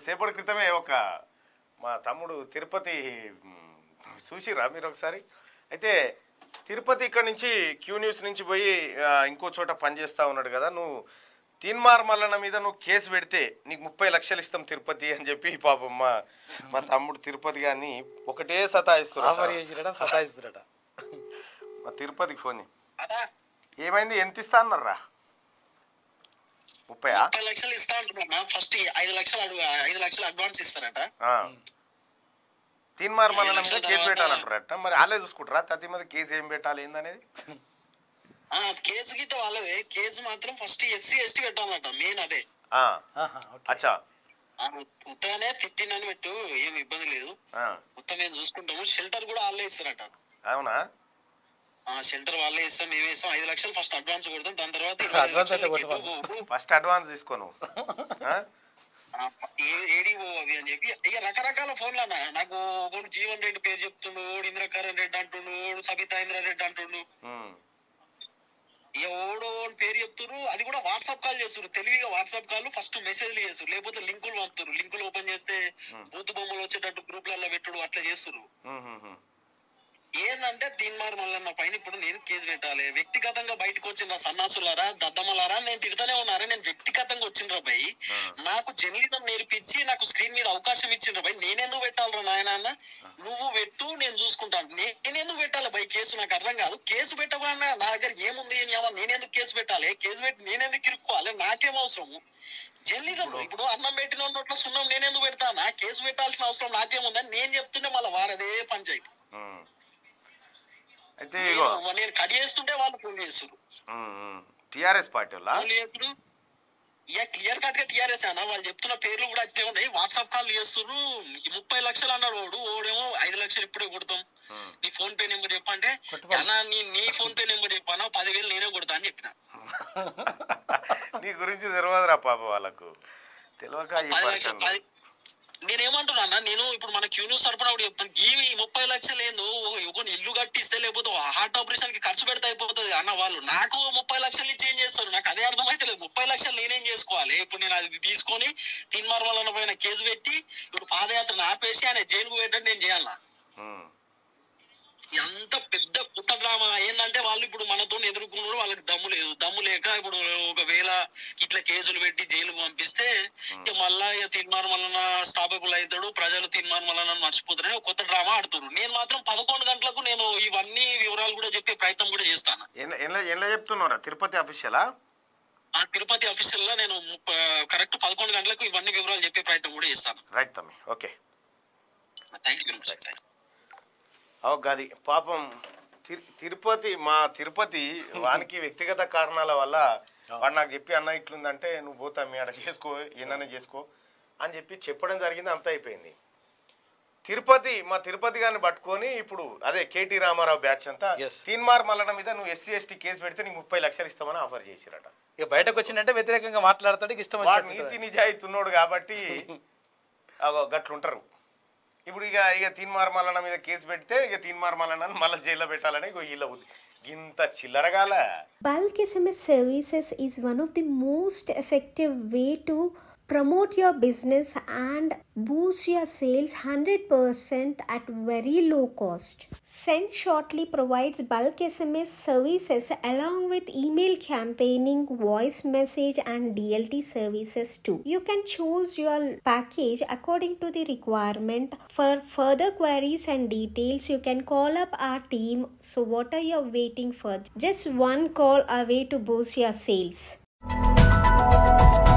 సేపటి క్రితమే ఒక మా తమ్ముడు తిరుపతి మ్, చూసిరా మీరు ఒకసారి అయితే తిరుపతి ఇక్కడ నుంచి క్యూ న్యూస్ నుంచి పోయి ఆ, ఇంకో చోట పనిచేస్తా ఉన్నాడు కదా నువ్వు తీన్మార్ మల్లన్న మీద నువ్వు కేసు పెడితే నీకు ముప్పై లక్షలు ఇస్తాం తిరుపతి అని చెప్పి పాపం మా మా తమ్ముడు తిరుపతి గారిని ఒకటే ఆఫర్ సతాయిస్తున్నాడు చేసిరట సతాయిస్తురట మా తిరుపతికి ఫోన్ చేయి. అదా ఏమైంది ఎంత ఇస్తా అన్నారా ముప్పయా ముప్పై లక్షలు ఇస్తా అంటున్నా ఫస్ట్ ఐదు లక్షలు అడుగు ఐదు లక్షలు అడ్వాన్స్ ఇస్తారట ఆ. తీన్మార్ మల్లన్న మీద లక్షల కేసు తర్వాత- పెట్టాలంటారట మరి వాళ్ళే చూసుకుంటారా తతి మీద కేసు ఏం పెట్టాలి ఏందనేది ఆ కేసు గిట్ట వాళ్ళదే కేసు మాత్రం ఫస్ట్ ఎస్సీ ఎస్టీ పెట్టాలట మెయిన్ అదే ఆ, ఆహా, ఓకే. అచ్చా ఆ, ఉత్తగానే తిట్టినని పెట్టు ఏం ఇబ్బంది లేదు ఆ, మొత్తం మేము చూసుకుంటాము షెల్టర్ కూడా వాళ్ళే ఇస్తారట అవునా ఆ షెల్టర్ వాళ్ళే ఇస్తాం మేము ఇస్తాం ఐదు లక్షలు ఫస్ట్ అడ్వాన్స్ కొడతాం దాని తర్వాత Advance అయితే కొట్టమను. ఫస్ట్ అడ్వాన్స్ తీసుకో నువ్వు ఆ? ఏడీఓ అవి అని చెప్పి ఇక రకరకాల ఫోన్లు అన్న నాకు ఒకడు జీవన్ రెడ్డి పేరు చెప్తుండు ఓడు ఇంద్రకరణ్ రెడ్డి అంటుండు ఓడు సబితా ఇంద్ర రెడ్డి అంటుండు ఉమ్, ఇక ఓడో అని పేరు చెప్తున్నారు అది కూడా వాట్సాప్ కాల్ చేస్తున్నారు తెలివిగా వాట్సాప్ కాల్ ఫస్ట్ మెసేజ్లు చేస్తారు లేకపోతే లింకులు పంపుతారు లింకులు ఓపెన్ చేస్తే బూత్ బొమ్మలు వచ్చేటట్టు గ్రూప్లలో పెట్టుడు అట్లా చేస్తున్నారు ఉమ్, ఉమ్, ఉమ్. ఏందంటే దీనిమార్ మల్లన్న పైన ఇప్పుడు నేను కేసు పెట్టాలి వ్యక్తిగతంగా బయటకు వచ్చిన సన్నాసులారా దద్దమ్మలారా నేను తిడతానే ఉన్నారా నేను వ్యక్తిగతంగా వచ్చిండ్రా భయ్ నాకు జర్నలిజం నేర్పించి నాకు స్క్రీన్ మీద అవకాశం ఇచ్చిండ్రా భయ్ నేనెందుకు పెట్టాలరా నాయన అన్న నువ్వు పెట్టు నేను చూసుకుంటాను నే- నేనెందుకు పెట్టాలి భయ్ కేసు నాకు అర్థం కాదు కేసు పెట్టకుండా నా దగ్గర ఏముంది అని ఏమన్నా నేనెందుకు కేసు పెట్టాలి కేసు పెట్టి నేనెందుకు ఇరుక్కోవాలి నాకేం అవసరము జర్నలిజం ఇప్పుడు అన్నం పెట్టిన నోట్లో సున్నం నేనెందుకు పెడతానా కేసు పెట్టాల్సిన అవసరం నాకేముందని నేను చెప్తుంటే మళ్ళీ వాడదే పంచాయతీ ఉమ్. అయితే ఇగో నేను- నేను కట్ చేస్తుంటే వాళ్ళు ఫోన్ చేస్తారు టిఆర్ఎస్ పార్టీ వాళ్ళ ఫోన్ చేస్తారు ఇక క్లియర్ కట్ గా టీఆర్ఎస్ అన్న వాళ్ళు చెప్తున్న పేర్లు కూడా అట్లే ఉన్నాయి వాట్సాప్ కాల్ చేస్తున్నారు ఈ ముప్పై లక్షలు అన్నాడు వాడు ఓడేమో ఐదు లక్షలు ఇప్పుడే కొడతాం నీ ఫోన్ పే నెంబర్ చెప్పంటే కొట్టుకోండి. అన్న నీ నీ ఫోన్ పే నెంబర్ చెప్పాను పదివేలు నేనే కొడతా అని చెప్పిన నీ గురించి తెలియదురా పాప వాళ్ళకు తెలియక ఈ పది లక్షలు పరిచయం పది నేనేమంటున్నా అన్న నేను ఇప్పుడు మన క్యూ న్యూస్ తరపున ఒకటి చెప్తాను ఈ ముప్పై లక్షలు ఏందో ఒక ఇల్లు కట్టిస్తే లేకపోతే హార్ట్ ఆపరేషన్ కి ఖర్చు పెడితే అయిపోతుంది అన్న వాళ్ళు నాకు ముప్పై లక్షలు ఇచ్చి ఏం చేస్తారు నాకు అదే అర్థమైతే లేదు ముప్పై లక్షలు నేనేం చేసుకోవాలి ఇప్పుడు నేను అది తీసుకొని తీన్మార్ వలన పైన కేసు పెట్టి ఇప్పుడు పాదయాత్రను ఆపేసి ఆయన జైలుకు పెట్టండి నేను చేయాలన్నా ఉమ్, ఎంత పెద్ద కుట్ట డ్రామా ఏంటంటే వాళ్ళు ఇప్పుడు మనతో ఎదుర్కొన్నారు వాళ్ళకి దమ్ము లేదు దమ్ము లేక ఇప్పుడు ఒకవేళ ఇట్లా కేసులు పెట్టి జైలుకు పంపిస్తే ఇక మళ్ళా ఇక తీర్మానం వలన స్టాపబుల్ అవుతాడు ప్రజలు తీర్మానం వలన మర్చిపోతారని ఒక కొత్త డ్రామా ఆడుతున్నారు నేను మాత్రం పదకొండు గంటలకు నేను ఇవన్నీ వివరాలు కూడా చెప్పే ప్రయత్నం కూడా చేస్తాను ఎన్న- ఎన్న- ఎన్న చెప్తున్నారా తిరుపతి అఫీషియలా ఆ తిరుపతి ఆఫీసర్ లో నేను కరెక్ట్ పదకొండు గంటలకు ఇవన్నీ వివరాలు చెప్పే ప్రయత్నం కూడా చేస్తాను రైట్ తమ్మి okay thank you very much అవు గది పాపం తిరు- తిరుపతి మా తిరుపతి వానికి వ్యక్తిగత కారణాల వల్ల వాడు నాకు చెప్పి అన్న ఇట్లుందంటే నువ్వు పోతా మీ ఆడ చేసుకో ఏనన్నా చేసుకో అని చెప్పి చెప్పడం జరిగింది అంత అయిపోయింది తిరుపతి మా తిరుపతి గారిని పట్టుకొని ఇప్పుడు అదే కేటీ రామారావు బ్యాచ్ అంతా Yes. తీన్మార్ మల్లన మీద నువ్వు ఎస్సీ ఎస్టీ కేసు పెడితే నీకు ముప్పై లక్షలు ఇస్తామని ఆఫర్ చేసిరట ఇక బయటకు వచ్చిందంటే వ్యతిరేకంగా మాట్లాడతాడు ఇక ఇష్టం వాడు వచ్చినట్టు నీతి నిజాయితీ ఉన్నాడు కాబట్టి అగో గట్లుంటారు ఇప్పుడు ఇక ఇక తీన్మార్ మల్లన్న మీద కేసు పెడితే ఇక తీన్మార్ మల్లన్న మళ్ళీ జైల్లో పెట్టాలని ఇగో వీళ్ళ బుద్ధి ఇంత చిల్లరగాల Bulk SMS services is one of the most effective way to promote your business and boost your sales 100% at very low cost. Send Shortly provides bulk SMS services along with email campaigning, voice message and DLT services too. You can choose your package according to the requirement. For further queries and details, you can call up our team. So what are you waiting for? Just one call away to boost your sales.